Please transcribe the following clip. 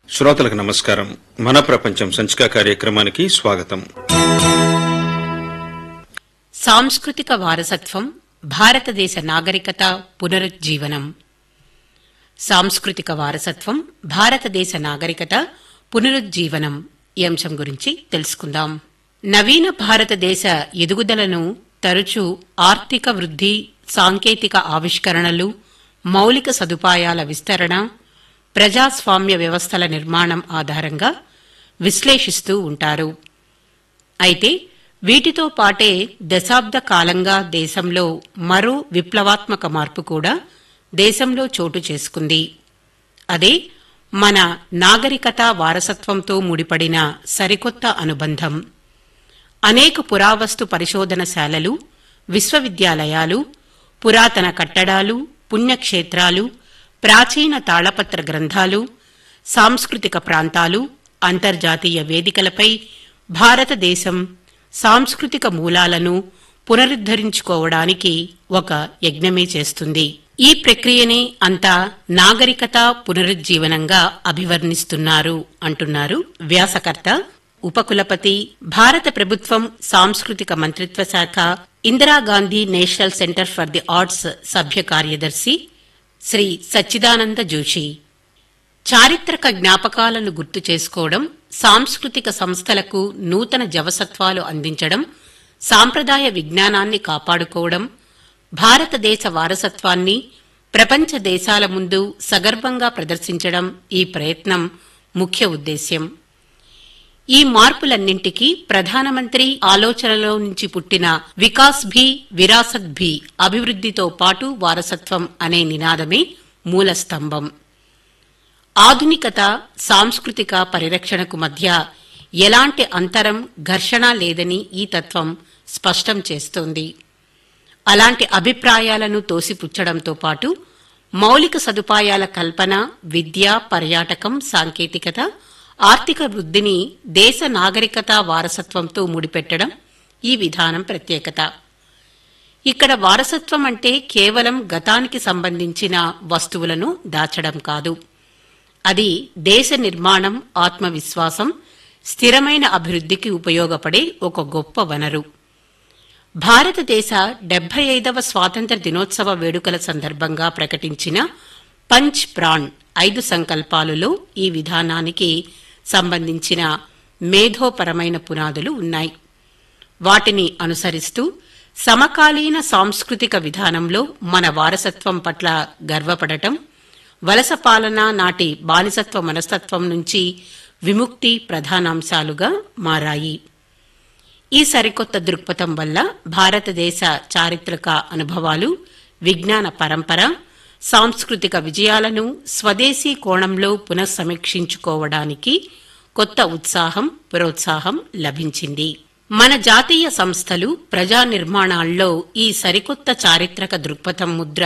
శ్రోతలకు నమస్కారం మన ప్రపంచం సంచిక కార్యక్రమానికి స్వాగతం సాంస్కృతిక వారసత్వం భారతదేశ నాగరికత పునరుజ్జీవనం సాంస్కృతిక వారసత్వం భారతదేశ నాగరికత పునరుజ్జీవనం ఈ అంశం గురించి తెలుసుకుందాం నవీన భారతదేశ ఎదుగుదలను తరచూ ఆర్థిక వృద్ధి సాంకేతిక ఆవిష్కరణలు మౌలిక సదుపాయాల విస్తరణ ప్రజాస్వామ్య వ్యవస్థల నిర్మాణం ఆధారంగా విశ్లేషిస్తూ ఉంటారు అయితే వీటితో పాటే దశాబ్ద కాలంగా దేశంలో మరో విప్లవాత్మక మార్పు కూడా దేశంలో చోటు చేసుకుంది అదే మన నాగరికత వారసత్వంతో ముడిపడిన సరికొత్త అనుబంధం అనేక పురావస్తు పరిశోధనశాలలు విశ్వవిద్యాలయాలు పురాతన కట్టడాలు పుణ్యక్షేత్రాలు ప్రాచీన తాళపత్ర గ్రంథాలు సాంస్కృతిక ప్రాంతాలు అంతర్జాతీయ వేదికలపై భారతదేశం సాంస్కృతిక మూలాలను పునరుద్ధరించుకోవడానికి ఒక యజ్ఞమే చేస్తుంది ఈ ప్రక్రియనే అంతా నాగరికత పునరుజ్జీవనంగా అభివర్ణిస్తున్నారు అంటున్నారు వ్యాసకర్త ఉపకులపతి భారత ప్రభుత్వం సాంస్కృతిక మంత్రిత్వ శాఖ Indira Gandhi national centre for the arts సభ్య కార్యదర్శి శ్రీ సచ్చిదానంద జోషి చారిత్రక జ్ఞాపకాలను గుర్తు చేసుకోవడం సాంస్కృతిక సంస్థలకు నూతన జవసత్వాలు అందించడం సాంప్రదాయ విజ్ఞానాన్ని కాపాడుకోవడం భారతదేశ వారసత్వాన్ని ప్రపంచ దేశాల ముందు సగర్వంగా ప్రదర్శించడం ఈ ప్రయత్నం ముఖ్య ఉద్దేశ్యం ఈ మార్పులన్నింటికీ ప్రధానమంత్రి ఆలోచనలో నుంచి పుట్టిన వికాస్ భీ విరాసత్ భీ అభివృద్ధితో పాటు వారసత్వం అనే నినాదమే మూల స్తంభం ఆధునికత సాంస్కృతిక పరిరక్షణకు మధ్య ఎలాంటి అంతరం ఘర్షణ లేదని ఈ తత్వం స్పష్టం చేస్తోంది అలాంటి అభిప్రాయాలను తోసిపుచ్చడంతో పాటు మౌలిక సదుపాయాల కల్పన విద్య పర్యాటకం సాంకేతికత ఆర్థిక వృద్ధిని దేశ నాగరికత వారసత్వంతో ముడిపెట్టడం ఈ విధానం ప్రత్యేకత ఇక్కడ వారసత్వం అంటే కేవలం గతానికి సంబంధించిన వస్తువులను దాచడం కాదు అది దేశ నిర్మాణం ఆత్మవిశ్వాసం స్థిరమైన అభివృద్ధికి ఉపయోగపడే ఒక గొప్ప వనరు భారతదేశ డెబ్బై ఐదవ స్వాతంత్ర దినోత్సవ వేడుకల సందర్భంగా ప్రకటించిన పంచ్ ప్రాణ్ ఐదు సంకల్పాలులో ఈ విధానానికి సంబంధించిన మేధోపరమైన పునాదులు ఉన్నాయి వాటిని అనుసరిస్తూ సమకాలీన సాంస్కృతిక విధానంలో మన వారసత్వం పట్ల గర్వపడటం వలస పాలన నాటి బానిసత్వ మనస్తత్వం నుంచి విముక్తి ప్రధానాంశాలుగా మారాయి ఈ సరికొత్త దృక్పథం వల్ల భారతదేశ చారిత్రక అనుభవాలు విజ్ఞాన పరంపర సాంస్కృతిక విజయాలను స్వదేశీ కోణంలో పునఃసమీక్షించుకోవడానికి కొత్త ఉత్సాహం ప్రోత్సాహం లభించింది మన జాతీయ సంస్థలు ప్రజా నిర్మాణాల్లో ఈ సరికొత్త చారిత్రక దృక్పథం ముద్ర